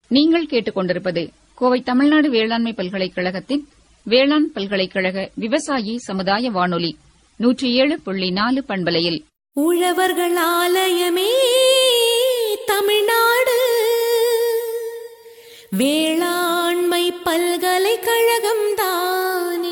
நீங்கள் கேட்டுக்கொண்டிருப்பது கோவை தமிழ்நாடு வேளாண்மை பல்கலைக்கழகத்தின் வேளாண் பல்கலைக்கழக விவசாயி சமுதாய வானொலி நூற்றி ஏழு புள்ளி நாலு பண்பலையில் உழவர்கள் ஆலயமே தமிழ்நாடு வேளாண்மை பல்கலைக்கழகம் தானே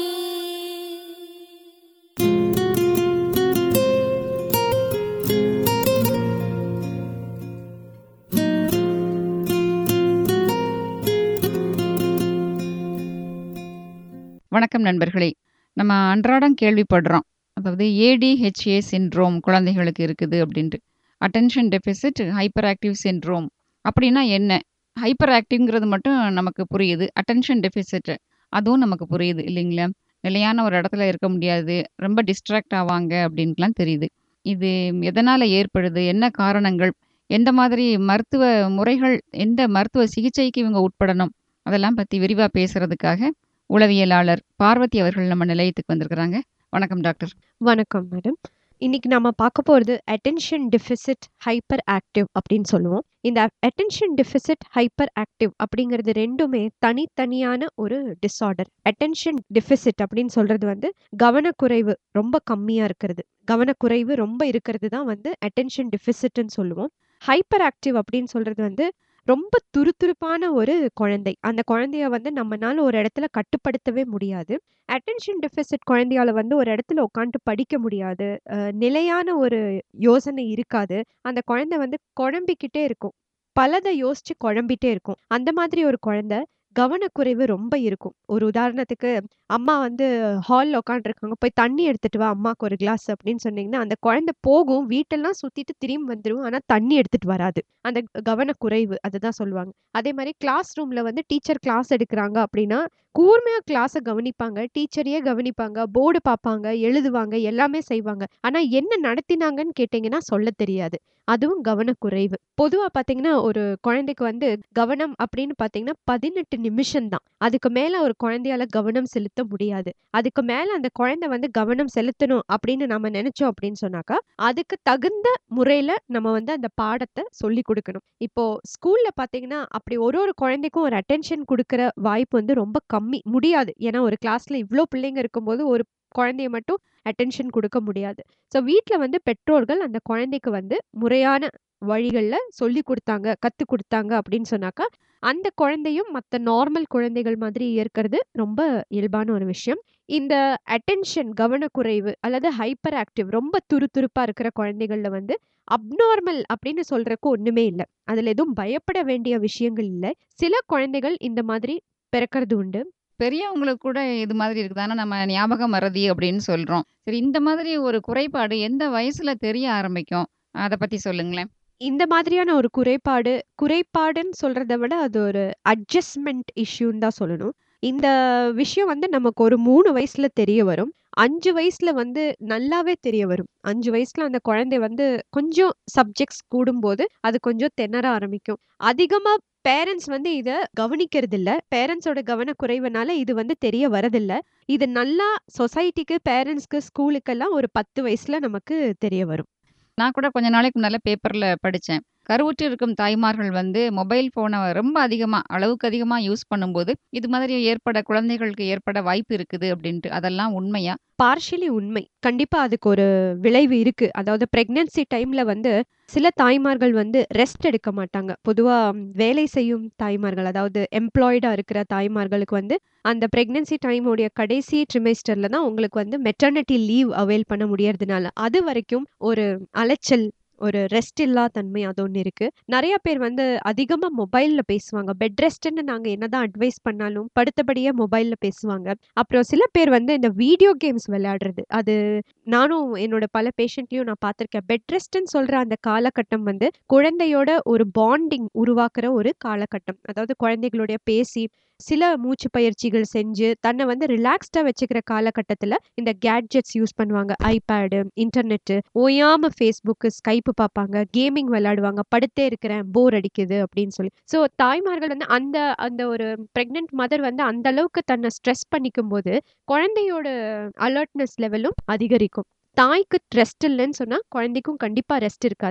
வணக்கம் நண்பர்களே நம்ம அன்றாடம் கேள்விப்படுறோம் அதாவது ஏடிஹெச்ஏ சின்ட்ரோம் குழந்தைகளுக்கு இருக்குது அப்படின்ட்டு attention deficit hyper active syndrome அப்படின்னா என்ன ஹைப்பர் ஆக்டிவ்ங்கிறது மட்டும் நமக்கு புரியுது அட்டென்ஷன் டெபிசிட் அதுவும் நமக்கு புரியுது இல்லைங்களா நிலையான ஒரு இடத்துல இருக்க முடியாது ரொம்ப டிஸ்ட்ராக்ட் ஆவாங்க அப்படின்ட்டுலாம் தெரியுது இது எதனால் ஏற்படுது என்ன காரணங்கள் எந்த மாதிரி மருத்துவ முறைகள் எந்த மருத்துவ சிகிச்சைக்கு இவங்க உட்படணும் அதெல்லாம் பற்றி விரிவாக பேசுறதுக்காக உளவியலாளர் பார்வதி அவர்கள் நம்ம நிலையத்துக்கு வந்திருக்கிறாங்க வணக்கம் டாக்டர் வணக்கம் மேடம் இன்னைக்கு நம்ம பார்க்க போகிறது அட்டென்ஷன் டெஃபிசிட் ஹைப்பர் ஆக்டிவ் அப்படின்னு சொல்லுவோம் இந்த அட்டென்ஷன் டெஃபிசிட் ஹைப்பர் ஆக்டிவ் அப்படிங்கிறது ரெண்டுமே தனித்தனியான ஒரு டிஸார்டர் அட்டென்ஷன் டெஃபிசிட் அப்படின்னு சொல்றது வந்து கவனக்குறைவு ரொம்ப கம்மியாக இருக்கிறது கவனக்குறைவு ரொம்ப இருக்கிறது தான் வந்து அட்டென்ஷன் டெஃபிசிட்னு சொல்லுவோம் ஹைப்பர் ஆக்டிவ் அப்படின்னு சொல்றது வந்து ரொம்ப துருதுருப்பான ஒரு குழந்தை அந்த குழந்தைய வந்து நம்மனால ஒரு இடத்துல கட்டுப்படுத்தவே முடியாது அட்டென்ஷன் டெஃபிசிட் குழந்தையால வந்து ஒரு இடத்துல உட்காந்து படிக்க முடியாது அஹ் நிலையான ஒரு யோசனை இருக்காது அந்த குழந்தை வந்து குழம்பிக்கிட்டே இருக்கும் பலதை யோசிச்சு குழம்பிட்டே இருக்கும் அந்த மாதிரி ஒரு குழந்தை கவனக்குறைவு ரொம்ப இருக்கும் ஒரு உதாரணத்துக்கு அம்மா வந்து ஹாலில் உட்காந்துருக்காங்க போய் தண்ணி எடுத்துட்டு வா அம்மாக்கு ஒரு கிளாஸ் அப்படின்னு சொன்னீங்கன்னா அந்த குழந்தை போகும் வீட்டெல்லாம் சுத்திட்டு திரும்பி வந்துடும் ஆனா தண்ணி எடுத்துட்டு வராது அந்த கவனக்குறைவு அதுதான் சொல்லுவாங்க அதே மாதிரி கிளாஸ் ரூம்ல வந்து டீச்சர் கிளாஸ் எடுக்கிறாங்க அப்படின்னா கூர்மையா கிளாஸை கவனிப்பாங்க டீச்சரையே கவனிப்பாங்க போர்டு பார்ப்பாங்க எழுதுவாங்க எல்லாமே செய்வாங்க ஆனா என்ன நடத்தினாங்கன்னு கேட்டீங்கன்னா சொல்ல தெரியாது அதுவும் கவனக்குறைவு பொதுவா பாத்தீங்கன்னா ஒரு குழந்தைக்கு வந்து கவனம் அப்படின்னு பாத்தீங்கன்னா பதினெட்டு நிமிஷம் தான் அதுக்கு மேல ஒரு குழந்தையால கவனம் செலுத்த முடியாது அதுக்கு மேல அந்த குழந்தை வந்து கவனம் செலுத்தணும் அப்படின்னு நம்ம நினைச்சோம் அப்படின்னு சொன்னாக்கா அதுக்கு தகுந்த முறையில நம்ம வந்து அந்த பாடத்தை சொல்லி கொடுக்கணும் இப்போ ஸ்கூல்ல பாத்தீங்கன்னா அப்படி ஒரு ஒரு குழந்தைக்கும் ஒரு அட்டென்ஷன் கொடுக்கற வாய்ப்பு வந்து ரொம்ப கம்மி முடியாது ஏன்னா ஒரு கிளாஸ்ல இவ்ளோ பிள்ளைங்க இருக்கும்போது ஒரு குழந்தைய மட்டும் அட்டென்ஷன் கொடுக்க முடியாது ஸோ வீட்டில் வந்து பெற்றோர்கள் அந்த குழந்தைக்கு வந்து முறையான வழிகளில் சொல்லி கொடுத்தாங்க கத்து கொடுத்தாங்க அப்படின்னு சொன்னாக்கா அந்த குழந்தையும் மற்ற நார்மல் குழந்தைகள் மாதிரி இருக்கிறது ரொம்ப இயல்பான ஒரு விஷயம் இந்த அட்டென்ஷன் கவனக்குறைவு அல்லது ஹைப்பர் ஆக்டிவ் ரொம்ப துருதுருப்பா இருக்கிற குழந்தைகள்ல வந்து அப்நார்மல் அப்படின்னு சொல்றதுக்கு ஒண்ணுமே இல்லை அதுல எதுவும் பயப்பட வேண்டிய விஷயங்கள் இல்லை சில குழந்தைகள் இந்த மாதிரி பிறக்கிறது உண்டு பெரியவங்களுக்கு கூட இது மாதிரி இருக்குது ஆனால் நம்ம ஞாபக மறதி அப்படின்னு சொல்கிறோம் சரி இந்த மாதிரி ஒரு குறைபாடு எந்த வயசில் தெரிய ஆரம்பிக்கும் அதை பற்றி சொல்லுங்களேன் இந்த மாதிரியான ஒரு குறைபாடு குறைபாடுன்னு சொல்றத விட அது ஒரு அட்ஜஸ்ட்மெண்ட் இஷ்யூன்னு தான் சொல்லணும் இந்த விஷயம் வந்து நமக்கு ஒரு மூணு வயசுல தெரிய வரும் அஞ்சு வயசுல வந்து நல்லாவே தெரிய வரும் அஞ்சு வயசுல அந்த குழந்தை வந்து கொஞ்சம் சப்ஜெக்ட்ஸ் கூடும்போது அது கொஞ்சம் திணற ஆரம்பிக்கும் அதிகமா பேரண்ட்ஸ் வந்து இத கவனிக்கிறது இல்ல பேரண்ட்ஸோட கவனக்குறைவுனால இது வந்து தெரிய வரதில்ல இது நல்லா சொசைட்டிக்கு பேரண்ட்ஸ்க்கு ஸ்கூலுக்கெல்லாம் ஒரு பத்து வயசுல நமக்கு தெரிய வரும் நான் கூட கொஞ்ச நாளைக்கு முன்னால் பேப்பரில் படித்தேன் கருவுற்று இருக்கும் தாய்மார்கள் வந்து மொபைல் ஃபோனை ரொம்ப அதிகமாக அளவுக்கு அதிகமாக யூஸ் பண்ணும்போது இது மாதிரி ஏற்பட குழந்தைகளுக்கு ஏற்பட வாய்ப்பு இருக்குது அப்படின்ட்டு அதெல்லாம் உண்மையா பார்ஷியலி உண்மை கண்டிப்பா அதுக்கு ஒரு விளைவு இருக்கு அதாவது பிரெக்னன்சி டைம்ல வந்து சில தாய்மார்கள் வந்து ரெஸ்ட் எடுக்க மாட்டாங்க பொதுவா ம், வேலை செய்யும் தாய்மார்கள் அதாவது எம்ப்ளாய்டா இருக்கிற தாய்மார்களுக்கு வந்து அந்த பிரெக்னன்சி டைமோடைய கடைசி ட்ரிமைஸ்டர்ல தான் உங்களுக்கு வந்து மெட்டர்னிட்டி லீவ் அவைல் பண்ண முடியறதுனால அது வரைக்கும் ஒரு அலைச்சல் ஒரு ரெஸ்ட் இல்லா தன்மை அது ஒன்று இருக்கு நிறைய பேர் வந்து அதிகமா மொபைல்ல பேசுவாங்க பெட் ரெஸ்ட்னு நாங்க என்னதான் அட்வைஸ் பண்ணாலும் படுத்தபடியே மொபைல்ல பேசுவாங்க அப்புறம் சில பேர் வந்து இந்த வீடியோ கேம்ஸ் விளையாடுறது அது நானும் என்னோட பல பேஷண்ட்லயும் நான் பார்த்திருக்கேன் பெட் ரெஸ்ட்னு சொல்ற அந்த காலகட்டம் வந்து குழந்தையோட ஒரு பாண்டிங் உருவாக்குற ஒரு காலகட்டம் அதாவது குழந்தைகளுடைய பேசி சில மூச்சு பயிற்சிகள் செஞ்சு தன்னை வந்து ரிலாக்ஸ்டா வச்சுக்கிற காலகட்டத்துல இந்த கேட்ஜெட்ஸ் யூஸ் பண்ணுவாங்க ஐபேடு இன்டர்நெட் ஓயாம ஃபேஸ்புக் ஸ்கைப்பு பார்ப்பாங்க கேமிங் விளையாடுவாங்க படுத்தே இருக்கிறேன் போர் அடிக்குது அப்படின்னு சொல்லி ஸோ தாய்மார்கள் வந்து அந்த அந்த ஒரு பிரெக்னென்ட் மதர் வந்து அந்த அளவுக்கு தன்னை ஸ்ட்ரெஸ் பண்ணிக்கும் போது குழந்தையோட அலர்ட்னஸ் லெவலும் அதிகரிக்கும் தாய்க்கு ரெஸ்ட் இல்லைன்னு சொன்னா குழந்தைக்கும் கண்டிப்பா ரெஸ்ட் இருக்காது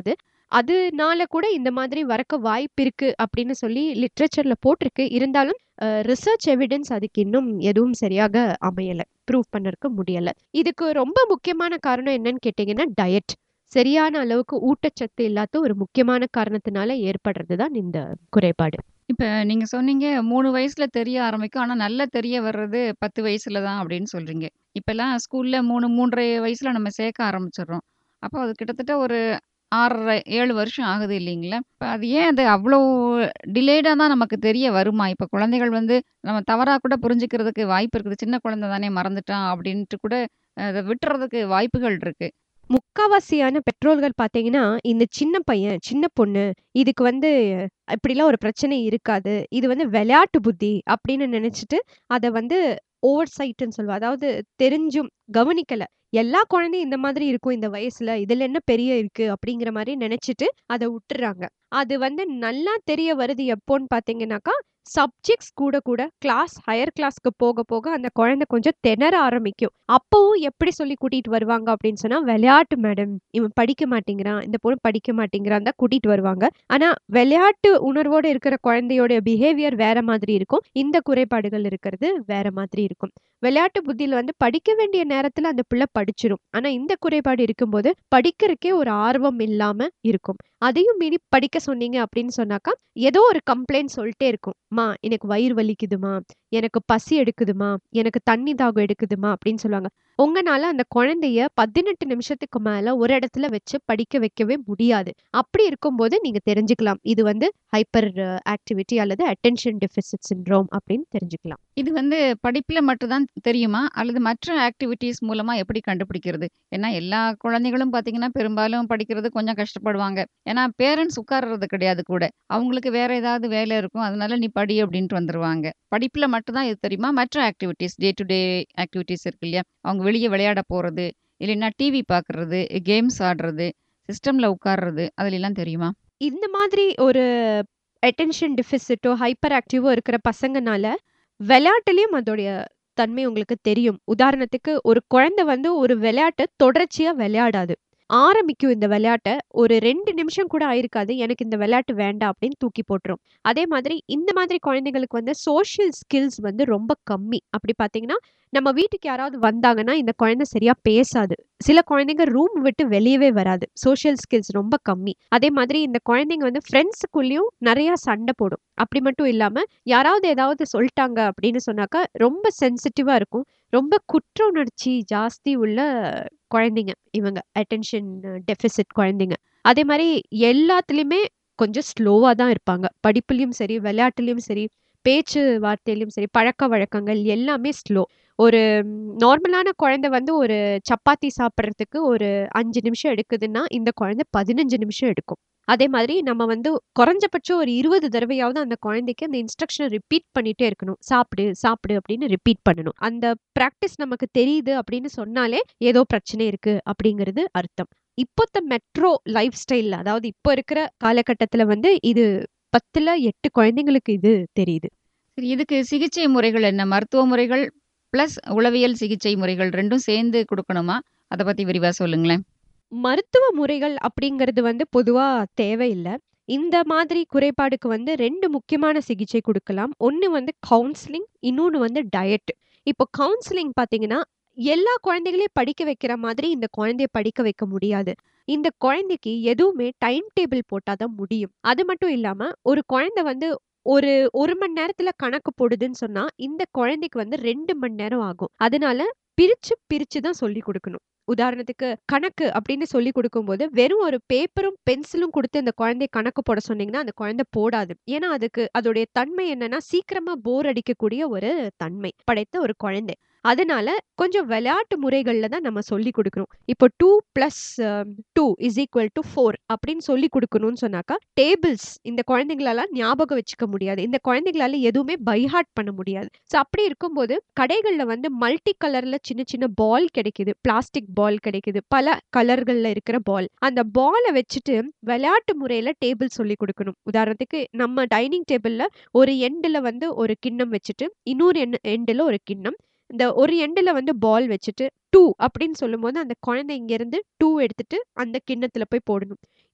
அதனால கூட இந்த மாதிரி வரக்க வாய்ப்பு இருக்கு அப்படின்னு சொல்லி லிட்ரேச்சர்ல போட்டிருக்கு இருந்தாலும் ரிசர்ச் எவிடன்ஸ் அதுக்கு இன்னும் எதுவும் சரியாக அமையல ப்ரூவ் பண்ணறதுக்கு முடியல இதுக்கு ரொம்ப முக்கியமான காரணம் என்னன்னு கேட்டிங்கன்னா டயட் சரியான அளவுக்கு ஊட்டச்சத்து இல்லாத ஒரு முக்கியமான காரணத்தினால ஏற்படுறது தான் இந்த குறைபாடு இப்ப நீங்க சொன்னீங்க 3 வயசுல தெரிய ஆரம்பிக்கும். ஆனா நல்லா தெரிய வர்றது 10 வயசுல தான் அப்படின்னு சொல்றீங்க. இப்பல்லாம் ஸ்கூல்ல 3, 3 1/2 வயசுல நம்ம சேர்க்க ஆரம்பிச்சுடுறோம். அப்போ அது கிட்டத்தட்ட ஒரு 6 1/2 7 வருஷம் ஆகுது இல்லைங்களா? இப்ப அது ஏன் அது அவ்வளோ டிலேடா தான் நமக்கு தெரிய வருமா? இப்ப குழந்தைகள் வந்து நம்ம தவறா கூட புரிஞ்சுக்கிறதுக்கு வாய்ப்பு இருக்குது. சின்ன குழந்தை தானே மறந்துட்டான் அப்படின்ட்டு கூட அத விட்டுறதுக்கு வாய்ப்புகள் இருக்கு. முக்காவாசியான பெற்றோர்கள் பார்த்தீங்கன்னா, இந்த சின்ன பையன், சின்ன பொண்ணு இதுக்கு வந்து இப்படிலாம் ஒரு பிரச்சனை இருக்காது. இது வந்து விளையாட்டு புத்தி அப்படின்னு நினைச்சுட்டு, அத வந்து ஓவர் சைட்ன்னு சொல்லுவோம். அதாவது தெரிஞ்சும் கவனிக்கல. எல்லா குழந்தையும் இந்த மாதிரி இருக்கும் இந்த வயசுல. இதுல என்ன பெரிய இருக்கு அப்படிங்கிற மாரி நினைச்சுட்டு அத உட்டுர்றாங்க. அது வந்து நல்லா தெரிய வருது எப்போன்னு பார்த்தீங்கன்னாக்கா, சப்ஜெக்ட்ஸ் கூட கூட கிளாஸ் ஹையர் கிளாஸ்க்கு போக போக அந்த குழந்தை கொஞ்சம் திணற ஆரம்பிக்கும். அப்பவும் எப்படி சொல்லி கூட்டிட்டு வருவாங்க அப்படின்னு சொன்னா, "விளையாட்டு மேடம். இவன் படிக்க மாட்டேங்கிறான். இந்த பொண்ணு படிக்க மாட்டேங்கிறான்னு" தான் கூட்டிட்டு வருவாங்க. ஆனா விளையாட்டு உணர்வோட இருக்கிற குழந்தையோட பிஹேவியர் வேற மாதிரி இருக்கும். இந்த குறைபாடுகள் இருக்கிறது வேற மாதிரி இருக்கும். விளையாட்டு புத்தியில வந்து படிக்க வேண்டிய நேரத்துல அந்த பிள்ளை படிச்சிரும். ஆனா இந்த குறைபாடு இருக்கும்போது படிக்கிறதுக்கே ஒரு ஆர்வம் இல்லாம இருக்கும். அதையும் மீறி படிக்க சொன்னீங்க அப்படின்னு சொன்னாக்கா, ஏதோ ஒரு கம்ப்ளைண்ட் சொல்ட்டே இருக்கும். "அம்மா எனக்கு வயிறு வலிக்குதும்மா. எனக்கு பசி எடுக்குதும்மா. எனக்கு தண்ணி தாகம் எடுக்குதும்மா" அப்படின்னு சொல்லுவாங்க. உங்கனால அந்த குழந்தைய 18 நிமிஷத்துக்கு மேல ஒரு இடத்துல வச்சு படிக்க வைக்கவே முடியாது. அப்படி இருக்கும்போது நீங்க தெரிஞ்சுக்கலாம். இது வந்து ஹைப்பர் ஆக்டிவிட்டி அல்லது அட்டென்ஷன் டெஃபிசிட் சிண்ட்ரோம் அப்படின்னு தெரிஞ்சுக்கலாம். இது வந்து படிப்புல மட்டும் தான் தெரியுமா? அல்லது மற்ற ஆக்டிவிட்டீஸ் மூலமா எப்படி கண்டுபிடிக்கிறது? ஏன்னா எல்லா குழந்தைகளும் பார்த்தீங்கன்னா, பெரும்பாலும் படிக்கிறது கொஞ்சம் கஷ்டப்படுவாங்க. ஏன்னா பேரண்ட்ஸ் உட்கார்றது கிடையாது கூட. அவங்களுக்கு வேற ஏதாவது வேலை இருக்கும். அதனால "நீ படி" அப்படின்ட்டு வந்துருவாங்க. படிப்புல மட்டும் தான் இது தெரியுமா? மற்ற activities day to day activities இருக்கு இல்லையா? அவங்க வெளிய விளையாட போறது, இல்லைன்னா டிவி பார்க்கறது, கேம்ஸ் ஆடுறது, சிஸ்டம்ல உட்கார்றது அதுலலாம் தெரியுமா? இந்த மாதிரி ஒரு அட்டென்ஷன் டெஃபிசிட்டோ, ஹைப்பர் ஆக்டிவோ இருக்கிற பசங்கனால, விளையாட்டுலயும் அதோடைய தன்மை உங்களுக்கு தெரியும். உதாரணத்துக்கு ஒரு குழந்தை வந்து ஒரு விளையாட்ட தொடர்ச்சியா விளையாடாது. ஆரம்பிக்கும் இந்த விளையாட்ட. ஒரு 2 நிமிஷம் கூட ஆயிருக்காது. "எனக்கு இந்த விளையாட்டு வேண்டாம்" அப்படின்னு தூக்கி போட்டுரும். அதே மாதிரி இந்த மாதிரி குழந்தைகளுக்கு வந்து சோஷியல் ஸ்கில்ஸ் வந்து ரொம்ப கம்மி. அப்படி பார்த்தீங்கன்னா, நம்ம வீட்டுக்கு யாராவது வந்தாங்கன்னா, இந்த குழந்தை சரியா பேசாது. சில குழந்தைங்க ரூம் விட்டு வெளியவே வராது. சோஷியல் ஸ்கில்ஸ் ரொம்ப கம்மி. அதே மாதிரி இந்த குழந்தைங்க வந்து ஃப்ரெண்ட்ஸுக்குள்ளயும் நெறையா சண்டை போடும். அப்படி மட்டும் இல்லாம, யாராவது ஏதாவது சொல்ட்டாங்க அப்படின்னு சொன்னாக்கா, ரொம்ப சென்சிட்டிவா இருக்கும். ரொம்ப குற்ற உணர்ச்சி ஜாஸ்தி உள்ள குழந்தைங்க இவங்க. அட்டென்ஷன் டெஃபிசிட் குழந்தைங்க. அதே மாரி எல்லாத்துலயுமே கொஞ்சம் ஸ்லோவா தான் இருப்பாங்க. படிப்புலயும் சரி, விளையாட்டுலயும் சரி, பேச்சு வார்த்தையிலயும் சரி, பழக்கவழக்கங்கள் எல்லாமே ஸ்லோ. ஒரு நார்மலான குழந்தை வந்து ஒரு சப்பாத்தி சாப்பிடுறதுக்கு ஒரு 5 நிமிஷம் எடுக்குதுன்னா, இந்த குழந்தை 15 நிமிஷம் எடுக்கும். அதே மாதிரி நம்ம வந்து குறைஞ்சபட்சம் ஒரு 20 தடவையாவது அந்த குழந்தைக்கு அந்த இன்ஸ்ட்ரக்ஷன ரிப்பீட் பண்ணிட்டே இருக்கணும். "சாப்பிடு, சாப்பிடு" அப்படின்னு ரிப்பீட் பண்ணணும். அந்த பிராக்டிஸ் நமக்கு தெரியுது அப்படின்னு சொன்னாலே, ஏதோ பிரச்சனை இருக்கு அப்படிங்கிறது அர்த்தம். இப்பத்த மெட்ரோ லைஃப் ஸ்டைல்ல அதாவது இப்ப இருக்கிற காலகட்டத்தில வந்து இது 10ல 8 குழந்தைங்களுக்கு இது தெரியுது. சரி இதுக்கு சிகிச்சை முறைகள் என்ன? மருத்துவ முறைகள் பிளஸ் உளவியல் சிகிச்சை முறைகள் 2ம் சேர்ந்து குடுக்கணுமா? அத பத்தி விரிவா சொல்லுங்களேன். மருத்துவ முறைகள் அப்படிங்கிறது வந்து பொதுவா தேவையில்ல. இந்த மாதிரி குறைபாடுக்கு வந்து 2 முக்கியமான சிகிச்சை குடுக்கலாம். ஒண்ணு வந்து கவுன்சிலிங், இன்னொன்னு வந்து டயட். இப்போ கவுன்சிலிங் பார்த்தீங்கன்னா, எல்லா குழந்தைகளையும் படிக்க வைக்கிற மாதிரி இந்த குழந்தைய படிக்க வைக்க முடியாது. இந்த குழந்தைக்கு எதுவுமே டைம் டேபிள் போட்டா தான் முடியும். அது மட்டும் இல்லாம, ஒரு குழந்தை வந்து ஒரு 1 மணி நேரத்துல கணக்கு போடுதுன்னு சொன்னா, இந்த குழந்தைக்கு வந்து 2 மணி நேரம் ஆகும். அதனால பிரிச்சு, பிரிச்சு தான் சொல்லிக் குடுக்கணும். உதாரணத்துக்கு கணக்கு அப்படின்னு சொல்லிக் குடுக்கும்போது, வெறும் ஒரு பேப்பரும், பென்சிலும் குடுத்து அந்த குழந்தைய கணக்கு போட சொன்னீங்கன்னா, அந்த குழந்தை போடாது. ஏன்னா, அதுக்கு அதோடைய தன்மை என்னன்னா, சீக்கிரமா போர் அடிக்கக்கூடிய ஒரு தன்மை படைத்த ஒரு குழந்தை. அதனால கொஞ்சம் விளையாட்டு முறைகள்ல தான் நம்ம சொல்லிக் குடுக்கணும். இப்போ 2 பிளஸ் 2 இஸ் ஈக்குவல் டூ 4 அப்படின்னு சொல்லிக் குடுக்கணும்னு சொன்னாக்கா, டேபிள்ஸ் இந்த குழந்தைங்களால ஞாபகம் வச்சுக்க முடியாது. இந்த குழந்தைங்களால எதுவுமே பை ஹார்ட் பண்ண முடியாது. ஸோ அப்படி இருக்கும்போது, கடைகள்ல வந்து மல்டி கலர்ல சின்ன சின்ன பால் கிடைக்குது. பிளாஸ்டிக் பால் கிடைக்குது. பல கலர்கள்ல இருக்கிற பால். அந்த பால வச்சுட்டு விளையாட்டு முறையில டேபிள் சொல்லிக் குடுக்கணும். உதாரணத்துக்கு நம்ம டைனிங் டேபிள்ல ஒரு எண்டுல வந்து ஒரு கிண்ணம் வச்சுட்டு, இன்னொரு எண் எண்டுல ஒரு கிண்ணம். இந்த ஒரு எண்டுல வந்து பால் வச்சுட்டு 2 அப்படின்னு சொல்லும்போது, அந்த குழந்தை இங்கேருந்து 2 எடுத்துட்டு அந்த கிண்ணத்துல போய் போடணும்.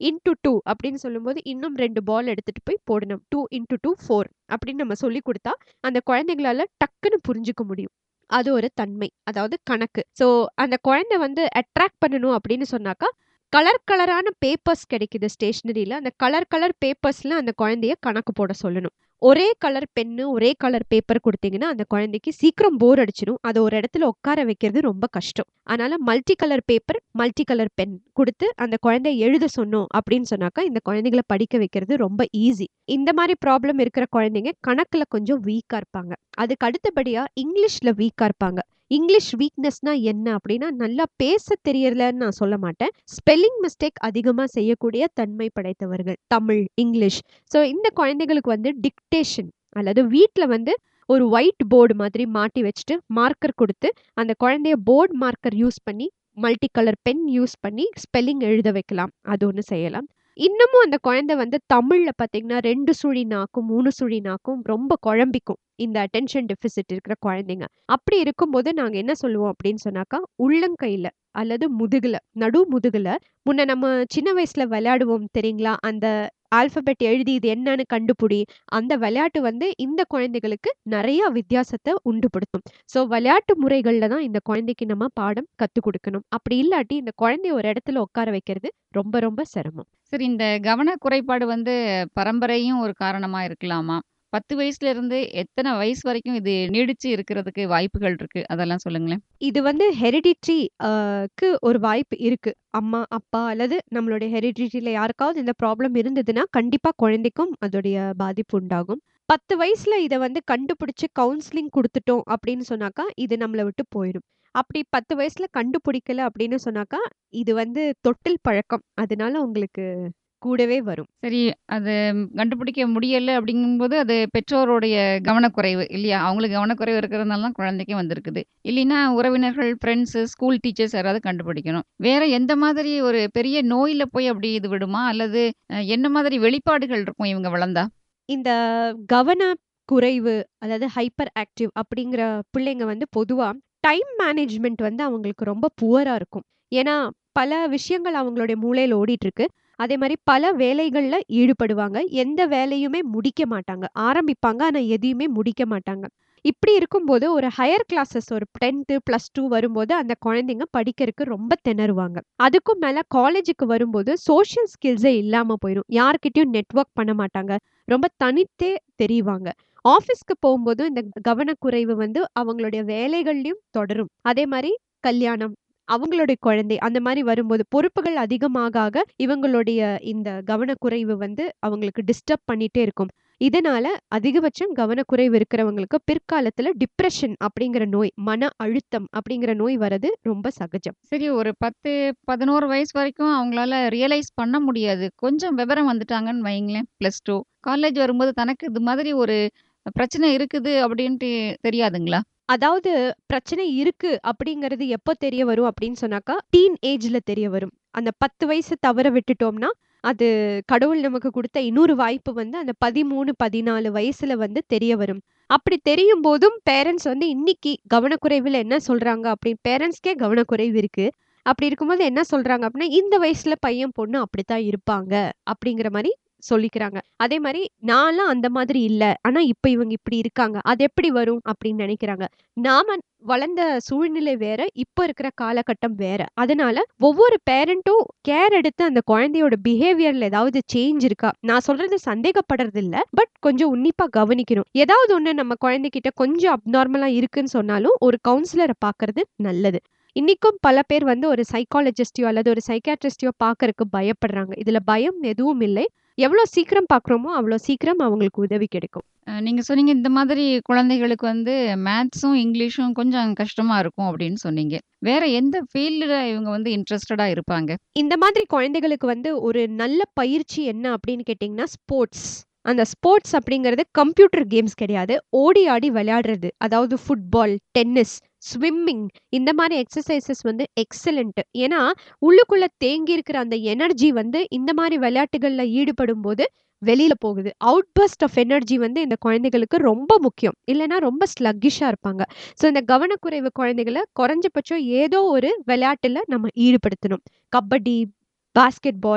இன்டூ டூ அப்படின்னு சொல்லும்போது இன்னும் ரெண்டு பால் எடுத்துட்டு போய் போடணும் டூ இன்டூ டூ ஃபோர் அப்படின்னு நம்ம சொல்லி கொடுத்தா அந்த குழந்தைங்களால டக்குன்னு புரிஞ்சுக்க முடியும் அது ஒரு தன்மை அதாவது கணக்கு ஸோ அந்த குழந்தை வந்து அட்ராக்ட் பண்ணணும் அப்படின்னு சொன்னாக்கா கலர் கலரான பேப்பர்ஸ் கிடைக்குது ஸ்டேஷ்னரியில் அந்த கலர் கலர் பேப்பர்ஸில் அந்த குழந்தைய கணக்கு போட சொல்லணும் ஒரே கலர் பென்னு ஒரே கலர் பேப்பர் கொடுத்தீங்கன்னா அந்த குழந்தைக்கு சீக்கிரம் போர் அடிச்சிடும் அதை ஒரு இடத்துல உட்கார வைக்கிறது ரொம்ப கஷ்டம் அதனால multi colour paper multi colour pen கொடுத்து அந்த குழந்தை எழுத சொன்னோம் அப்படின்னு சொன்னாக்கா இந்த குழந்தைகளை படிக்க வைக்கிறது ரொம்ப ஈஸி இந்த மாதிரி ப்ராப்ளம் இருக்கிற குழந்தைங்க கணக்குல கொஞ்சம் வீக்கா இருப்பாங்க அதுக்கு அடுத்தபடியா இங்கிலீஷ்ல வீக்கா இருப்பாங்க இங்கிலீஷ் வீக்னஸ்னா என்ன அப்படின்னா நல்லா பேச தெரியலன்னு நான் சொல்ல மாட்டேன் ஸ்பெல்லிங் மிஸ்டேக் அதிகமாக செய்யக்கூடிய தன்மை படைத்தவர்கள் தமிழ் இங்கிலீஷ் ஸோ இந்த குழந்தைகளுக்கு வந்து டிக்டேஷன் அல்லது வீட்டில் வந்து ஒரு ஒயிட் போர்டு மாதிரி மாட்டி வச்சுட்டு மார்க்கர் கொடுத்து அந்த குழந்தைய போர்டு மார்க்கர் யூஸ் பண்ணி மல்டி கலர் பென் யூஸ் பண்ணி ஸ்பெல்லிங் எழுத வைக்கலாம் அது ஒன்று செய்யலாம் இன்னமும் அந்த குழந்தை வந்து தமிழ்ல பார்த்தீங்கன்னா ரெண்டு சுழி நாக்கும் மூணு சுழி நாக்கும் ரொம்ப குழம்பிக்கும் இந்த அட்டென்ஷன் டெபிசிட் இருக்கிற குழந்தைங்க அப்படி இருக்கும்போது நாங்க என்ன சொல்லுவோம் அப்படின்னு சொன்னாக்கா உள்ளங்கையில அல்லது முதுகுல நடு முதுகுல முன்ன நம்ம சின்ன வயசுல விளையாடுவோம் தெரியுங்களா அந்த ஆல்பபெட் எழுதி இது என்னன்னு கண்டுபிடி அந்த விளையாட்டு வந்து இந்த குழந்தைகளுக்கு நிறைய வித்தியாசத்தை உண்டுபடுத்தும் ஸோ விளையாட்டு முறைகள்ல தான் இந்த குழந்தைக்கு நம்ம பாடம் கற்றுக் கொடுக்கணும் அப்படி இல்லாட்டி இந்த குழந்தைய ஒரு இடத்துல உட்கார வைக்கிறது ரொம்ப ரொம்ப சிரமம் சரி இந்த கவன குறைபாடு வந்து பரம்பரையும் ஒரு காரணமா இருக்கலாமா பத்து வயசுல இருந்து எத்தனை வயசு வரைக்கும் இது நீடிச்சு இருக்கிறதுக்கு வாய்ப்புகள் இருக்கு அதெல்லாம் சொல்லுங்களேன் இது வந்து ஹெரிடிட்ரி க்கு ஒரு வாய்ப்பு இருக்கு அம்மா அப்பா அல்லது நம்மளுடைய ஹெரிடிட்ரியில யாருக்காவது இந்த ப்ராப்ளம் இருந்ததுன்னா கண்டிப்பா குழந்தைக்கும் அதோடைய பாதிப்பு உண்டாகும் பத்து வயசுல இதை வந்து கண்டுபிடிச்சு கவுன்சிலிங் கொடுத்துட்டோம் அப்படின்னு சொன்னாக்கா இது நம்மளை விட்டு போயிடும் அப்படி பத்து வயசுல கண்டுபிடிக்கல அப்படின்னு சொன்னாக்கா இது வந்து தொட்டில் பழக்கம் அதனால உங்களுக்கு கூடவே வரும் சரி அது கண்டுபிடிக்க முடியல அப்படிங்கும்போது அது பெற்றோருடைய கவனக்குறைவு இல்லையா அவங்களுக்கு கவனக்குறைவு இருக்கிறதுனால தான் குழந்தைக்கு வந்திருக்குது இல்லைன்னா உறவினர்கள் ஃப்ரெண்ட்ஸு ஸ்கூல் டீச்சர்ஸ் யாராவது கண்டுபிடிக்கணும் வேற எந்த மாதிரி ஒரு பெரிய நோயில போய் அப்படி இது விடுமா அல்லது அஹ், என்ன மாதிரி வெளிப்பாடுகள் இருக்கும் இவங்க வளர்ந்தா இந்த கவன குறைவு அதாவது ஹைப்பர் ஆக்டிவ் அப்படிங்கிற பிள்ளைங்க வந்து பொதுவா டைம் மேனேஜ்மெண்ட் வந்து அவங்களுக்கு ரொம்ப புவரா இருக்கும் ஏன்னா பல விஷயங்கள் அவங்களுடைய மூளையில ஓடிட்டு இருக்கு அதே மாதிரி பல வேலைகள்ல ஈடுபடுவாங்க எந்த வேலையுமே முடிக்க மாட்டாங்க ஆரம்பிப்பாங்க ஆனா எதையுமே முடிக்க மாட்டாங்க இப்படி இருக்கும்போது ஒரு ஹையர் கிளாஸஸ் ஒரு டென்த்து ப்ளஸ் டூ வரும்போது அந்த குழந்தைங்க படிக்கிறதுக்கு ரொம்ப திணறுவாங்க அதுக்கும் மேல காலேஜுக்கு வரும்போது சோஷியல் ஸ்கில்ஸே இல்லாம போயிடும் யார்கிட்டயும் நெட்வொர்க் பண்ண மாட்டாங்க ரொம்ப தனித்தே தெரிவாங்க ஆஃபீஸ்க்கு போகும்போது இந்த கவனக்குறைவு வந்து அவங்களுடைய வேலைகள்லயும் தொடரும் அதே மாதிரி கல்யாணம் அவங்களுடைய குழந்தை அந்த மாதிரி வரும்போது பொறுப்புகள் அதிகமாக ஆக இவங்களுடைய இந்த கவனக்குறைவு வந்து அவங்களுக்கு டிஸ்டர்ப் பண்ணிட்டே இருக்கும் இதனால அதிகபட்சம் கவனக்குறைவு இருக்கிறவங்களுக்கு பிற்காலத்துல டிப்ரெஷன் அப்படிங்கிற நோய் மன அழுத்தம் அப்படிங்கிற நோய் வரது ரொம்ப சகஜம் சரி ஒரு பத்து பதினோரு வயசு வரைக்கும் அவங்களால ரியலைஸ் பண்ண முடியாது கொஞ்சம் விவரம் வந்துட்டாங்கன்னு வைங்களேன் ப்ளஸ் டூ காலேஜ் வரும்போது தனக்கு இது மாதிரி ஒரு பிரச்சனை இருக்குது அப்படின்ட்டு தெரியாதுங்களா அதாவது பிரச்சனை இருக்கு அப்படிங்கிறது எப்போ தெரிய வரும் அப்படின்னு சொன்னாக்கா டீன் ஏஜ்ல தெரிய வரும் அந்த பத்து வயசு தவற விட்டுட்டோம்னா அது கடவுள் நமக்கு கொடுத்த இன்னொரு வாய்ப்பு வந்து அந்த பதிமூணு பதினாலு வயசுல வந்து தெரிய வரும் அப்படி தெரியும் போதும் பேரண்ட்ஸ் வந்து இன்னைக்கு கவனக்குறைவுல என்ன சொல்றாங்க அப்படி பேரண்ட்ஸ்க்கே கவனக்குறைவு இருக்கு அப்படி இருக்கும்போது என்ன சொல்றாங்க அப்படின்னா இந்த வயசுல பையன் பொண்ணு அப்படித்தான் இருப்பாங்க அப்படிங்கிற மாதிரி சொல்லிக்கிறாங்க அதே மாதிரி நான்லாம் அந்த மாதிரி இல்ல ஆனா இப்ப இவங்க இப்படி இருக்காங்க அது எப்படி வரும் அப்படின்னு நினைக்கிறாங்க நாம வளர்ந்த சூழ்நிலை வேற இப்ப இருக்கிற காலகட்டம் வேற அதனால ஒவ்வொரு பேரண்ட்டும் கேர் எடுத்து அந்த குழந்தையோட பிஹேவியர்ல ஏதாவது சேஞ்ச் இருக்கா நான் சொல்றது சந்தேகப்படுறது இல்ல பட் கொஞ்சம் உன்னிப்பா கவனிக்கணும் ஏதாவது ஒண்ணு நம்ம குழந்தைகிட்ட கொஞ்சம் அப்நார்மலா இருக்குன்னு சொன்னாலும் ஒரு கவுன்சிலரை பாக்குறது நல்லது இன்னைக்கும் பல பேர் வந்து ஒரு சைக்காலஜிஸ்டையோ அல்லது ஒரு சைக்காட்ரிஸ்டையோ பார்க்கறதுக்கு பயப்படுறாங்க இதுல பயம் எதுவும் இல்லை எவ்வளவு சீக்கிரம் பார்க்குறோமோ அவ்வளோ சீக்கிரம் அவங்களுக்கு உதவி கிடைக்கும் அஹ், நீங்க சொன்னீங்க இந்த மாதிரி குழந்தைகளுக்கு வந்து மேத்ஸும் இங்கிலீஷும் கொஞ்சம் கஷ்டமா இருக்கும் அப்படின்னு சொன்னீங்க வேற எந்த ஃபீல்டுல இவங்க வந்து இன்ட்ரெஸ்டடா இருப்பாங்க இந்த மாதிரி குழந்தைகளுக்கு வந்து ஒரு நல்ல பயிற்சி என்ன அப்படின்னு கேட்டிங்கன்னா ஸ்போர்ட்ஸ் அந்த ஸ்போர்ட்ஸ் அப்படிங்கிறது கம்ப்யூட்டர் கேம்ஸ் கிடையாது ஓடி ஆடி விளையாடுறது அதாவது ஃபுட்பால் டென்னிஸ் ஸ்விம்மிங் இந்த மாதிரி எக்ஸசைசஸ் வந்து எக்ஸலண்ட் ஏன்னா உள்ளுக்குள்ள தேங்கி இருக்கிற அந்த எனர்ஜி வந்து இந்த மாதிரி விளையாட்டுகள்ல ஈடுபடும் போது வெளியில போகுது அவுட் பஸ்ட் ஆஃப் எனர்ஜி வந்து இந்த குழந்தைகளுக்கு ரொம்ப முக்கியம் இல்லைன்னா ரொம்ப ஸ்லக்கிஷா இருப்பாங்க ஸோ இந்த கவனக்குறைவு குழந்தைகளை குறைஞ்சபட்சம் ஏதோ ஒரு விளையாட்டுல நம்ம ஈடுபடுத்தணும் கபடி பாஸ்கெட் பால்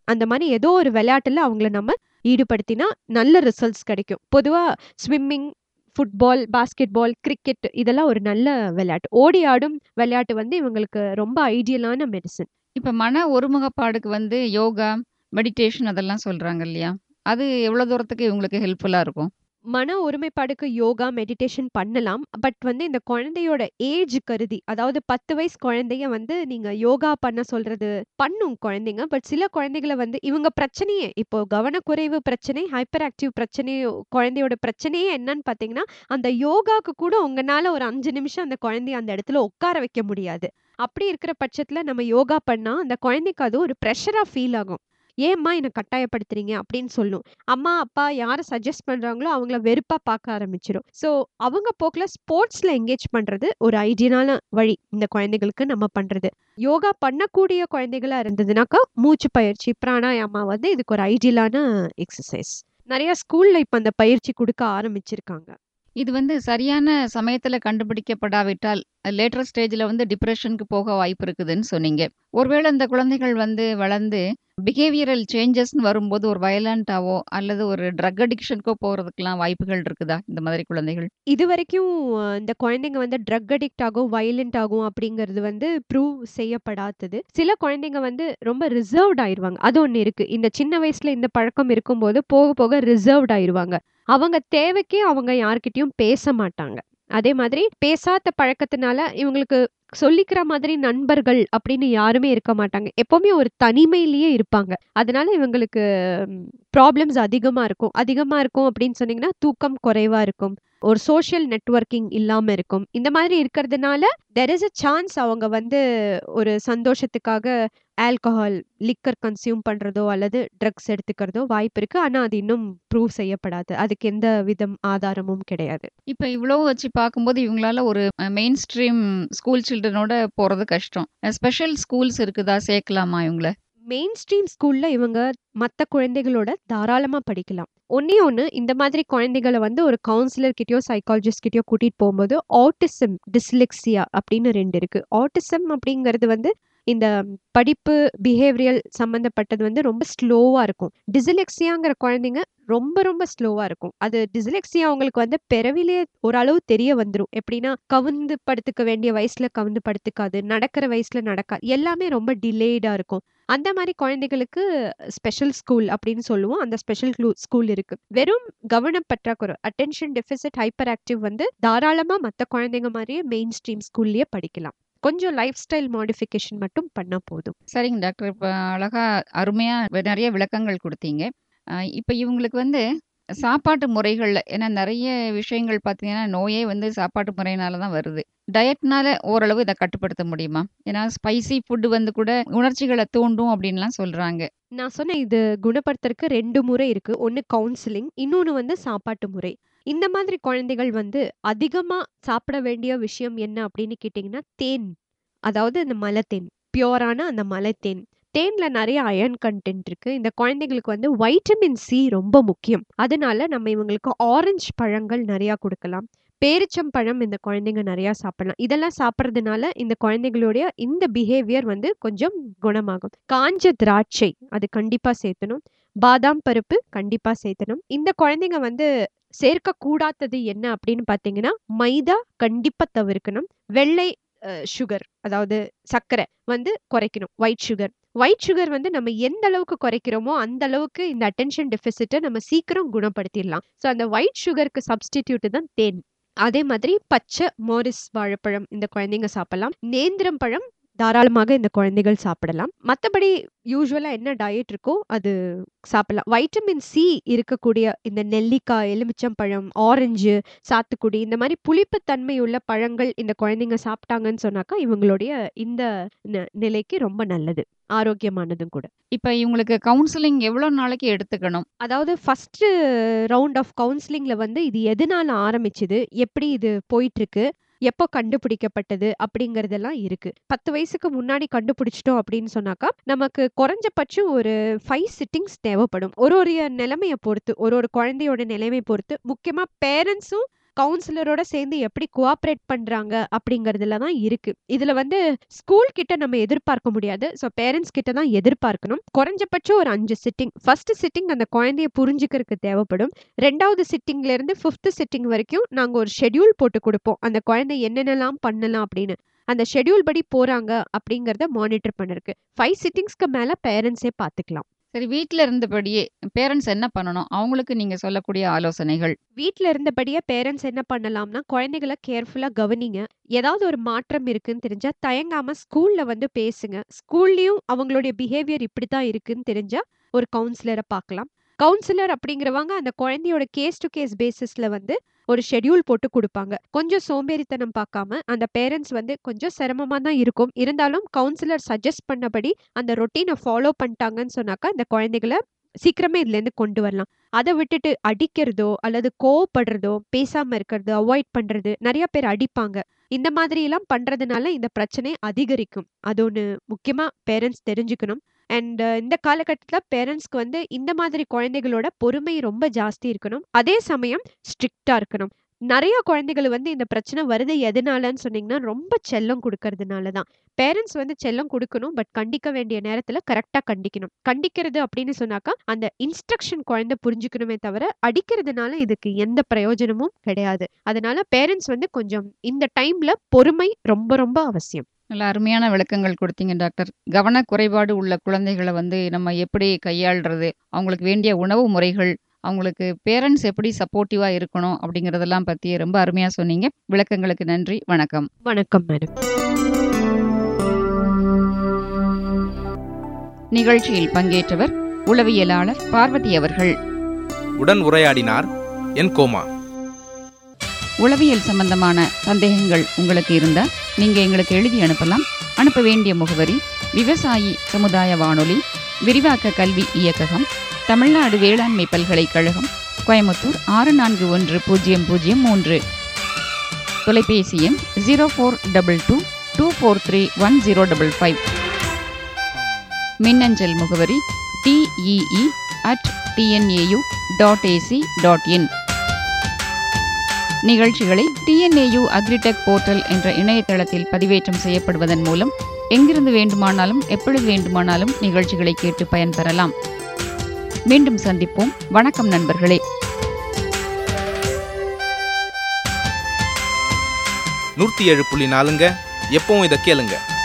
அந்த மாதிரி ஏதோ ஒரு விளையாட்டுல அவங்கள நம்ம ஈடுபடுத்தினா நல்ல ரிசல்ட்ஸ் கிடைக்கும் பொதுவா swimming football basketball cricket இதெல்லாம் ஒரு நல்ல விளையாட்டு ஓடி ஆடும் விளையாட்டு வந்து இவங்களுக்கு ரொம்ப ஐடியலான மெடிசன் இப்ப மன ஒருமுகப்பாடுக்கு வந்து யோகா, மெடிடேஷன் அதெல்லாம் சொல்றாங்க இல்லையா? அது எவ்வளோ தூரத்துக்கு இவங்களுக்கு ஹெல்ப்ஃபுல்லா இருக்கும்? மன ஒருமைப்பாடுக்கு யோகா, மெடிடேஷன் பண்ணலாம். பட் வந்து இந்த குழந்தையோட ஏஜ் கருதி, அதாவது 10 வயசு குழந்தைய வந்து நீங்க யோகா பண்ண சொல்றது பண்ணும் குழந்தைங்க. பட் சில குழந்தைகள வந்து இவங்க பிரச்சனையே இப்போ கவனக்குறைவு பிரச்சனை, ஹைப்பர் ஆக்டிவ் பிரச்சனை குழந்தையோட பிரச்சனையே என்னன்னு பார்த்தீங்கன்னா, அந்த யோகாக்கு கூட உங்கனால ஒரு 5 நிமிஷம் அந்த குழந்தைய அந்த இடத்துல உட்கார வைக்க முடியாது. அப்படி இருக்கிற பட்சத்துல நம்ம யோகா பண்ணா, அந்த குழந்தைக்கு அது ஒரு பிரஷரா ஃபீல் ஆகும். "ஏம்மா என்ன கட்டாயப்படுத்துறீங்க?" அப்படின்னு சொல்லும். அம்மா, அப்பா யார சஜெஸ்ட் பண்றாங்களோ அவங்கள வெறுப்பா பார்க்க ஆரம்பிச்சுரும். ஸோ அவங்க போக்குல ஸ்போர்ட்ஸ்ல என்கேஜ் பண்றது ஒரு ஐடியலான வழி. இந்த குழந்தைகளுக்கு நம்ம பண்றது. யோகா பண்ணக்கூடிய குழந்தைகளா இருந்ததுனாக்கா, மூச்சு பயிற்சி, பிராணாயாமா வந்து இதுக்கு ஒரு ஐடியலான எக்ஸர்சைஸ். நெறைய ஸ்கூல்ல இப்ப அந்த பயிற்சி குடுக்க ஆரம்பிச்சிருக்காங்க. இது வந்து சரியான சமயத்துல கண்டுபிடிக்கப்படாவிட்டால், லேட்டர் ஸ்டேஜ்ல வந்து டிப்ரஷனுக்கு போக வாய்ப்பு இருக்குதுன்னு சொன்னீங்க. ஒருவேளை இந்த குழந்தைகள் வந்து வளர்ந்து பிஹேவியரல் சேஞ்சஸ்ன்னு வரும்போது ஒரு வயலன்ட்டாவோ, அல்லது ஒரு ட்ரக் அடிக்ஷனுக்கோ போறதுக்கெல்லாம் வாய்ப்புகள் இருக்குதா? இந்த மாதிரி குழந்தைகள்? இதுவரைக்கும் இந்த குழந்தைங்க வந்து ட்ரக் அடிக்ட் ஆகும், வயலன்ட் ஆகும் அப்படிங்கிறது வந்து ப்ரூவ் செய்யப்படாதது. சில குழந்தைங்க வந்து ரொம்ப ரிசர்வ்ட் ஆயிருவாங்க. அது ஒண்ணு இருக்கு. இந்த சின்ன வயசுல இந்த பழக்கம் இருக்கும்போது, போக போக ரிசர்வ்ட் ஆயிருவாங்க. அவங்க தேவைக்கு அவங்க யார்கிட்டயும் பேச மாட்டாங்க. அதே மாதிரி பேசாத பழக்கத்தினால இவங்களுக்கு சொல்லிக்கிற மாதிரி நண்பர்கள் அப்படின்னு யாருமே இருக்க மாட்டாங்க. எப்பவுமே ஒரு தனிமையிலேயே இருப்பாங்க. அதனால இவங்களுக்கு ப்ராப்ளம்ஸ் அதிகமா இருக்கும். அதிகமா இருக்கும் அப்படின்னு சொன்னீங்கன்னா, தூக்கம் குறைவா இருக்கும். ஒரு சோஷியல் நெட்வொர்க்கிங் இல்லாம இருக்கும். இந்த மாதிரி இருக்கிறதுனால, தேர் இஸ் அ சான்ஸ் அவங்க வந்து ஒரு சந்தோஷத்துக்காக ஆல்கஹால், லிக்கர் கன்சியூம் பண்றதோ அல்லது ட்ரக்ஸ் எடுத்துக்கிறதோ வாய்ப்பு இருக்கு. ஆனா அது இன்னும் ப்ரூவ் செய்யப்படாது. அதுக்கு எந்த விதம் ஆதாரமும் கிடையாது. இப்ப இவ்வளோ வச்சு பார்க்கும்போது இவங்களால ஒரு அ மெயின் ஸ்ட்ரீம் ஸ்கூல் சில்ட்ரனோட போறது கஷ்டம். அ ஸ்பெஷல் ஸ்கூல்ஸ் இருக்குதா? சேர்க்கலாமா இவங்கள? மெயின் ஸ்ட்ரீம் ஸ்கூல்ல இவங்க மத்த குழந்தைகளோட தாராளமா படிக்கலாம். ஒண்ணே ஒண்ணு இந்த மாதிரி குழந்தைகள வந்து ஒரு கவுன்சிலர் கிட்டயோ, சைக்காலஜிஸ்ட் கிட்டயோ கூட்டிட்டு போம்போது, ஆட்டிசம், டிஸ்லெக்ஸியா அப்படின்னு 2 இருக்கு. ஆட்டிசம் அப்படிங்கிறது வந்து இந்த படிப்பு, பிஹேவியரல் சம்மந்தப்பட்டது வந்து ரொம்ப ஸ்லோவா இருக்கும். டிஸ்லெக்ஸியாங்கிற குழந்தைங்க ரொம்ப ரொம்ப ஸ்லோவா இருக்கும். அது டிஸ்லெக்ஸியா அவங்களுக்கு வந்து பிறவிலேயே ஓரளவு தெரிய வந்துரும். எப்படின்னா, கவுந்து படுத்துக்க வேண்டிய வயசுல கவுந்து படுத்துக்காது. நடக்கிற வயசுல நடக்காது. எல்லாமே ரொம்ப டிலேய்டா இருக்கும். அந்த மாரி குழந்தைகளுக்கு ஸ்பெஷல் ஸ்கூல் அப்படின்னு சொல்லுவோம். அந்த ஸ்பெஷல் க்ளூ ஸ்கூல் இருக்கு. வெறும் கவனம் பற்றாக்குறை அட்டென்ஷன் டெஃபிசிட் ஹைப்பர் ஆக்டிவ் வந்து தாராளமா மத்த குழந்தைங்க மாரியே மெயின் ஸ்ட்ரீம் ஸ்கூல்லயே படிக்கலாம். கொஞ்சம் லைஃப் ஸ்டைல் மாடிஃபிகேஷன் மட்டும் பண்ணா போதும். சரிங்க டாக்டர். இப்ப அழகா அருமையா நெறைய விளக்கங்கள் குடுத்தீங்க. அ இப்ப இவங்களுக்கு வந்து சாப்பாட்டு முறைகள்ல ஏன்னா நெறைய விஷயங்கள் பார்த்தீங்கன்னா, நோயே வந்து சாப்பாட்டு முறையினால தான் வருது. டயட்னால ஓரளவு இத கட்டுப்படுத்த முடியுமா? ஏன்னா ஸ்பைசி ஃபுட் வந்து கூட உணர்ச்சிகள தூண்டும் அப்படின்லாம் சொல்றாங்க. நான் சொன்னேன் இது குணப்படுத்துறதுக்கு 2 முறை இருக்கு. ஒண்ணு கவுன்சிலிங், இன்னொன்னு வந்து சாப்பாட்டு முறை. இந்த மாதிரி குழந்தைகள் வந்து அதிகமா சாப்பிட வேண்டிய விஷயம் என்ன அப்படின்னு கேட்டீங்கன்னா, தேன். அதாவது இந்த மலத்தேன். பியூரான அந்த மலைத்தேன். தேன்ல நெறைய அயர்ன் கன்டென்ட் இருக்கு. இந்த குழந்தைகளுக்கு வந்து வைட்டமின் சி ரொம்ப முக்கியம். அதனால நம்ம இவங்களுக்கு ஆரஞ்சு பழங்கள் நெறையா குடுக்கலாம். பேரிச்சம்பழம் இந்த குழந்தைங்க நெறையா சாப்பிடலாம். இதெல்லாம் சாப்பிடுறதுனால இந்த குழந்தைகளுடைய இந்த பிஹேவியர் வந்து கொஞ்சம் குணமாகும். காஞ்ச திராட்சை அது கண்டிப்பா சேர்த்தணும். பாதாம் பருப்பு கண்டிப்பா சேர்த்தணும். இந்த குழந்தைங்க வந்து சேர்க்கக்கூடாதது என்ன அப்படின்னு பார்த்தீங்கன்னா, மைதா கண்டிப்பா தவிர்க்கணும். வெள்ளை அ சுகர் அதாவது சர்க்கரை வந்து குறைக்கணும். White sugar. ஒயிட் சுகர் வந்து நம்ம எந்த அளவுக்கு குறைக்கிறோமோ, அந்த அளவுக்கு இந்த அட்டென்ஷன் டெஃபிசிட்ட நம்ம சீக்கிரம் குணப்படுத்திடலாம். ஸோ அந்த ஒயிட் சுகருக்கு சப்ஸ்டிட்யூட் தான் தேன். அதே மாதிரி பச்சை மோரிஸ் வாழைப்பழம் இந்த குழந்தைங்க சாப்பிடலாம். நேந்திரம் பழம் தாராளமாக இந்த குழந்தைகள் சாப்பிடலாம். மத்தபடி யூசுவலா என்ன டயட் இருக்கோ அது சாப்பிடலாம். வைட்டமின் சி இருக்கக்கூடிய இந்த நெல்லிக்காய், எலுமிச்சம்பழம், ஆரஞ்சு, சாத்துக்குடி இந்த மாரி புளிப்பு தன்மை உள்ள பழங்கள் இந்த குழந்தைங்க சாப்பிட்டாங்கன்னு சொன்னாக்கா, இவங்களுடைய இந்த ந நிலைக்கு ரொம்ப நல்லது. ஆரோக்கியமானதும் கூட. இப்ப இவங்களுக்கு கவுன்சிலிங் எவ்வளோ நாளைக்கு எடுத்துக்கணும்? அதாவது ஃபர்ஸ்ட்டு ரவுண்ட் ஆஃப் கவுன்சிலிங்ல வந்து இது எதனால ஆரம்பிச்சது? எப்படி இது போயிட்டுருக்கு? எப்போ கண்டுபிடிக்கப்பட்டது? அப்படிங்கிறதெல்லாம் இருக்கு. 10 வயசுக்கு முன்னாடி கண்டுபிடிச்சிட்டோம் அப்படின்னு சொன்னாக்கா, நமக்கு குறைஞ்சபட்சம் ஒரு 5 சிட்டிங்ஸ் தேவைப்படும். ஒரு ஒரு நிலைமைய பொறுத்து, ஒரு ஒரு குழந்தையோட நிலைமை பொறுத்து, முக்கியமா பேரண்ட்ஸும் கவுன்சிலரோட சேர்ந்து எப்படி கோஆப்ரேட் பண்றாங்க அப்படிங்கறதுல தான் இருக்கு இதுல வந்து ஸ்கூல் கிட்ட நம்ம எதிர்பார்க்க முடியாது ஸோ பேரண்ட்ஸ் கிட்ட தான் எதிர்பார்க்கணும் குறைஞ்சபட்சம் ஒரு அஞ்சு சிட்டிங் ஃபர்ஸ்ட் சிட்டிங் அந்த குழந்தைய புரிஞ்சுக்கிறதுக்கு தேவைப்படும் ரெண்டாவது சிட்டிங்ல இருந்து ஃபிஃப்த் சிட்டிங் வரைக்கும் நாங்க ஒரு ஷெட்யூல் போட்டு கொடுப்போம் அந்த குழந்தை என்னென்னலாம் பண்ணலாம் அப்படின்னு அந்த ஷெட்யூல் படி போறாங்க அப்படிங்கறத மானிட்டர் பண்ணிருக்கு ஃபைவ் சிட்டிங்ஸ்க்கு மேல பேரண்ட்ஸே பாத்துக்கலாம் சரி வீட்ல இருந்தபடியே பேரண்ட்ஸ் என்ன பண்ணணும் அவங்களுக்கு நீங்க சொல்லக்கூடிய ஆலோசனைகள் வீட்ல இருந்தபடியே பேரண்ட்ஸ் என்ன பண்ணலாம்னா குழந்தைகளை கேர்ஃபுல்லா கவனிங்க ஏதாவது ஒரு மாற்றம் இருக்குன்னு தெரிஞ்சா தயங்காம ஸ்கூல்ல வந்து பேசுங்க ஸ்கூல்லயும் அவங்களுடைய பிஹேவியர் இப்படித்தான் இருக்குன்னு தெரிஞ்சா ஒரு கவுன்சிலரை பார்க்கலாம் கவுன்சிலர் அப்படிங்கிறவங்க அந்த குழந்தையோட கேஸ் டு கேஸ் பேசிஸ்ல வந்து ஒரு ஷெட்யூல் போட்டு கொடுப்பாங்க கொஞ்சம் சோம்பேறித்தனம் பார்க்காம அந்த பேரண்ட்ஸ் வந்து கொஞ்சம் சிரமமா தான் இருக்கும் இருந்தாலும் கவுன்சிலர் சஜஸ்ட் பண்ணபடி அந்த ரொட்டீனை ஃபாலோ பண்ணிட்டாங்கன்னு சொன்னாக்கா அந்த குழந்தைகளை சீக்கிரமே இதுல இருந்து கொண்டு வரலாம் அதை விட்டுட்டு அடிக்கிறதோ அல்லது கோவப்படுறதோ பேசாம இருக்கிறது அவாய்ட் பண்றது நிறைய பேர் அடிப்பாங்க இந்த மாதிரி எல்லாம் பண்றதுனால இந்த பிரச்சனை அதிகரிக்கும் அது ஒன்று முக்கியமா பேரண்ட்ஸ் தெரிஞ்சுக்கணும் அண்ட் இந்த காலகட்டத்தில் பேரண்ட்ஸ்க்கு வந்து இந்த மாதிரி குழந்தைகளோட பொறுமை ரொம்ப ஜாஸ்தி இருக்கணும் அதே சமயம் ஸ்ட்ரிக்டா இருக்கணும் நிறைய குழந்தைகள் வந்து இந்த பிரச்சனை வருது எதனாலன்னு சொன்னீங்கன்னா ரொம்ப செல்லம் கொடுக்கறதுனால தான் பேரண்ட்ஸ் வந்து செல்லம் கொடுக்கணும் பட் கண்டிக்க வேண்டிய நேரத்துல கரெக்டா கண்டிக்கணும் கண்டிக்கிறது அப்படின்னு சொன்னாக்கா அந்த இன்ஸ்ட்ரக்ஷன் குழந்தை புரிஞ்சுக்கணுமே தவிர அடிக்கிறதுனால இதுக்கு எந்த பிரயோஜனமும் கிடையாது அதனால பேரண்ட்ஸ் வந்து கொஞ்சம் இந்த டைம்ல பொறுமை ரொம்ப ரொம்ப அவசியம் நல்ல அருமையான விளக்கங்கள் கொடுத்தீங்க டாக்டர் கவன குறைபாடு உள்ள குழந்தைகளை வந்து நம்ம எப்படி கையாள்றது அவங்களுக்கு வேண்டிய உணவு முறைகள் அவங்களுக்கு பேரண்ட்ஸ் எப்படி சப்போர்ட்டிவா இருக்கணும் அப்படிங்கறதெல்லாம் பத்தி ரொம்ப அருமையா சொன்னீங்க விளக்கங்களுக்கு நன்றி வணக்கம் வணக்கம் மேடம் நிகழ்ச்சியில் பங்கேற்றவர் உளவியலாளர் பார்வதி அவர்கள் உடன் உரையாடினார் என் கோமா உளவியல் சம்பந்தமான சந்தேகங்கள் உங்களுக்கு இருந்தா நீங்க எங்களுக்கு எழுதி அனுப்பலாம் அனுப்ப வேண்டிய முகவரி விவசாயி சமுதாய வானொலி விரிவாக்க கல்வி இயக்ககம் தமிழ்நாடு வேளாண்மை பல்கலைக்கழகம் கோயமுத்தூர் ஆறு நான்கு ஒன்று பூஜ்ஜியம் பூஜ்ஜியம் மூன்று தொலைபேசி எண் zero four double two two four three one zero double five மின்னஞ்சல் முகவரி D E E at TNAU dot AC dot in நிகழ்ச்சிகளை டிஎன்ஏயு அக்ரிடெக் போர்ட்டல் என்ற இணையதளத்தில் பதிவேற்றம் செய்யப்படுவதன் மூலம் எங்கிருந்து வேண்டுமானாலும் எப்பொழுது வேண்டுமானாலும் நிகழ்ச்சிகளை கேட்டு பயன்பெறலாம் மீண்டும் சந்திப்போம் வணக்கம் நண்பர்களே நூற்றி ஏழு புள்ளி நாலுங்க எப்பவும் இதை கேளுங்க